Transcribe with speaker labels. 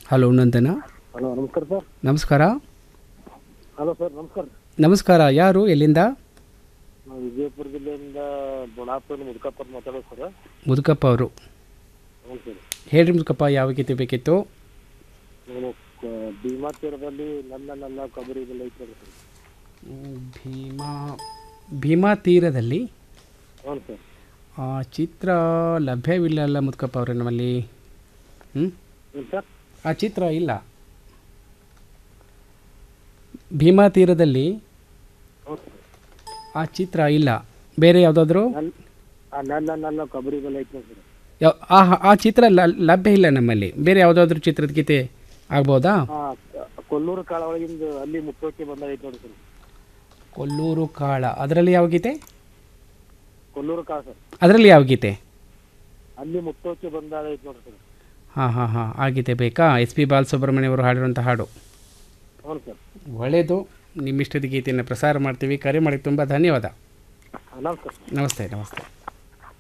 Speaker 1: hello Nandana
Speaker 2: hello ನಮಸ್ಕಾರ sir
Speaker 1: ನಮಸ್ಕಾರ
Speaker 2: hello sir ನಮಸ್ಕಾರ
Speaker 1: ನಮಸ್ಕಾರ ಯಾರು ಎಲ್ಲಿಂದ
Speaker 2: ನಾವು ವಿಜಯಪುರ ಜಿಲ್ಲೆಯಿಂದ ಬುಣಾಪುರ ಮುದುಕಪ್ಪ ಮಾತಾಡೋದು ಸರ್
Speaker 1: ಮುದುಕಪ್ಪ ಅವರು
Speaker 2: ಹ್ಞೂ ಸರ್
Speaker 1: ಹೇಳ್ರಿ ಮುದುಕಪ್ಪ ಯಾವ ಗೀತೆ ಬೇಕಿತ್ತು
Speaker 2: ನಾನು ಕ- ಭೀಮಾ ತೀರದಲ್ಲಿ ನನ್ನ ನನ್ನ ಕಬರಿ ಇದೆಲ್ಲ ಐತೆ ನೋಡಿ ಸರ್
Speaker 1: ಭೀಮಾ ಭೀಮಾ ತೀರದಲ್ಲಿ
Speaker 2: ಹ್ಞೂ ಸರ್
Speaker 1: ಆ ಚಿತ್ರ ಲಭ್ಯವಿಲ್ಲ ಅಲ್ಲ ಮುದುಕಪ್ಪ ಅವರೇ ನಮ್ಮಲ್ಲಿ ಹ್ಞೂ
Speaker 2: ಏನು ಸರ್
Speaker 1: ಆ ಚಿತ್ರ ಇಲ್ಲ ಭೀಮಾ ತೀರದಲ್ಲಿ
Speaker 2: ಹ್ಞೂ ಸರ್
Speaker 1: ಆ ಚಿತ್ರ ಇಲ್ಲ ಬೇರೆ ಯಾವುದಾದ್ರೂ
Speaker 2: ನನ್ನ ಆ ನನ್ನ ನನ್ನ ಕಬರಿ ಇದೆಲ್ಲ ಐತೆ ನೋಡಿ ಸರ್
Speaker 1: ಯಾವ ಆ ಆ ಚಿತ್ರ ಲ- ಲಭ್ಯ ಇಲ್ಲ ನಮ್ಮಲ್ಲಿ ಬೇರೆ ಯಾವುದಾದ್ರೂ ಚಿತ್ರದ ಗೀತೆ ಆಗ್ಬೋದಾ
Speaker 2: ಹಾಂ ಕೊಲ್ಲೂರು ಕಾಳ ಒಳಗಿಂದ ಅಲ್ಲಿ ಮುಟ್ಟೋಕೆ ಬಂದಾಗ ಐತೆ ನೋಡಿ ಸರ್
Speaker 1: ಕೊಲ್ಲೂರು ಕಾಳ ಅದರಲ್ಲಿ ಯಾವ ಗೀತೆ
Speaker 2: ಕೊಲ್ಲೂರು ಕಾಳ ಸರ್
Speaker 1: ಅದರಲ್ಲಿ ಯಾವ ಗೀತೆ
Speaker 2: ಅಲ್ಲಿ ಮುಟ್ಟೋಕೆ ಬಂದಾಗ ಐತೆ ನೋಡಿ ಸರ್
Speaker 1: ಹಾಂ ಹಾಂ ಹಾಂ ಆ ಗೀತೆ ಬೇಕಾ ಎಸ್ ಪಿ ಬಾಲಸುಬ್ರಹ್ಮಣ್ಯ ಅವರು ಹಾಡಿರುವಂಥ ಹಾಡು
Speaker 2: ಹ್ಞೂ ಸರ್
Speaker 1: ಒಳ್ಳೆಯದು ನಿಮ್ಮಿಷ್ಟದ ಗೀತೆಯನ್ನು ಪ್ರಸಾರ ಮಾಡ್ತೀವಿ ಕರೆ ಮಾಡಿಕ್ಕೆ ತುಂಬ ಧನ್ಯವಾದ
Speaker 2: ನಮಸ್ಕಾರ
Speaker 1: ನಮಸ್ತೆ ನಮಸ್ತೆ